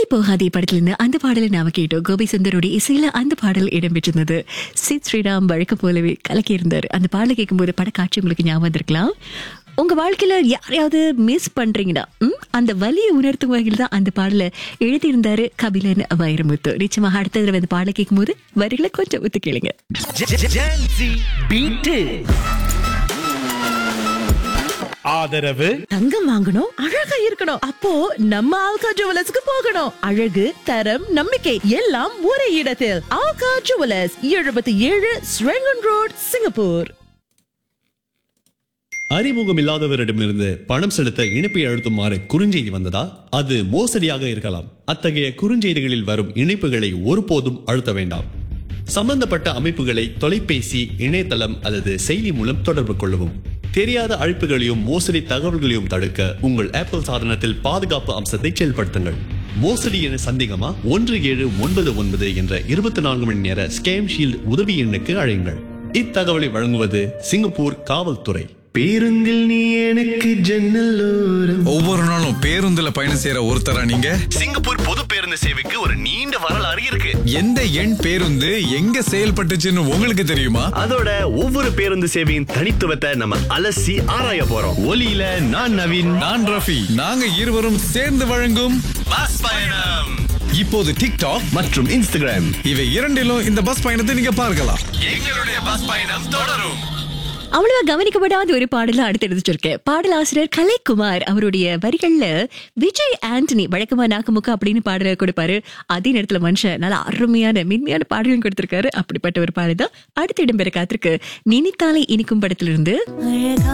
போகாதே படத்துல இருந்து அந்த பாடலை நாம கேட்டோம் கோபி சுந்தரோட இசையில அந்த பாடல் இடம்பெற்றிருந்தது சித் ஸ்ரீராம் வழக்கம் போலவே கலக்கி இருந்தாரு அந்த பாடலை கேட்கும்போது படக்காட்சி உங்களுக்கு ஞாபகம் வந்திருக்கலாம் உங்க வாழ்க்கையில யாரையாவது மிஸ் பண்றீங்கன்னா ம், அந்த வலியை உணர்த்தும் வகையில் தான் அந்த பாடலை எழுதியிருந்தாரு கபிலன் வைரமுத்து நிச்சயமாக அடுத்த தடவை அந்த பாடலை கேட்கும்போது வரிகளை கொஞ்சம் ஒத்து கேளுங்க ஜான்சி பீட்டு ஆதரவு தங்கம் வாங்கணும் அழகா இருக்கணும் அப்போ நம்ம ஆல்கா ஜுவலர்ஸ்க்கு போகணும் அழகு தரம் நம்பிக்கை எல்லாம் ஒரே இடத்தில் ஆல்கா ஜுவலர்ஸ் எழுபத்தி ஏழு ஸ்ரெங்கன் ரோட் சிங்கப்பூர் அறிமுகம் இல்லாதவரிடமிருந்து பணம் செலுத்த இணைப்பை அழுத்துமாறு குறுஞ்செய்தி வந்ததா அது மோசடியாக இருக்கலாம் அத்தகைய குறுஞ்செய்திகளில் வரும் இணைப்புகளை ஒருபோதும் அழுத்த வேண்டாம் சம்பந்தப்பட்ட அமைப்புகளை தொலைபேசி இணையதளம் அல்லது செயலி மூலம் தொடர்பு கொள்ளவும் தெரியாத அழைப்புகளையும் மோசடி தகவல்களையும் தடுக்க உங்கள் ஆப்பிள் சாதனத்தில் பாதுகாப்பு அம்சத்தை செயல்படுத்துங்கள் மோசடி என சந்தேகமா ஒன்று ஏழு ஒன்பது ஒன்பது என்ற இருபத்தி நான்கு மணி நேர ஸ்கேம் ஷீல்ட் உதவி எண்ணுக்கு அழையுங்கள் இத்தகவலை வழங்குவது சிங்கப்பூர் காவல்துறை பேருந்தில் நீ எனக்கு ஜன்னலோரம் ஒவ்வொரு நாளும் பேருந்துல பயணம் செய்யற ஒருத்தரா நீங்க சிங்கப்பூர் பொது பேருந்து சேவைக்கு ஒரு நீண்ட வரலாறு இருக்கு எந்த எண் பேருந்து எங்க செயல்பட்டுச்சுன்னு உங்களுக்கு தெரியுமா அதோட ஒவ்வொரு பேருந்து சேவையின் தனித்துவத்தை நம்ம அலசி ஆராய போறோம் ஒலியில நான் நவீன் நான் ரஃபி நாங்க இருவரும் சேர்ந்து வழங்கும் பஸ் பயணம் இப்போது டிக்டாக் மற்றும் இன்ஸ்டாகிராம் இவை இரண்டிலும் இந்த பஸ் பயணத்தை நீங்க பார்க்கலாம் எங்களுடைய பஸ் பயணம் தொடரும் அவ்வளவா கவனிக்கப்படாத ஒரு பாடல அடுத்து எடுத்துச்சிருக்கேன் பாடலாசிரியர் கலைக்குமார் அவருடைய வரிகள்ல விஜய் ஆண்டனி வழக்கமா நாக்குமுக்கு அப்படின்னு பாடல கொடுப்பாரு அதே நேரத்துல மனுஷன் நல்ல அருமையான மென்மையான பாடலும் கொடுத்திருக்காரு அப்படிப்பட்ட ஒரு பாடல் தான் அடுத்த இடம்பெற காத்திருக்கு நினைத்தாலே இனிக்கும் படத்திலிருந்து அழகா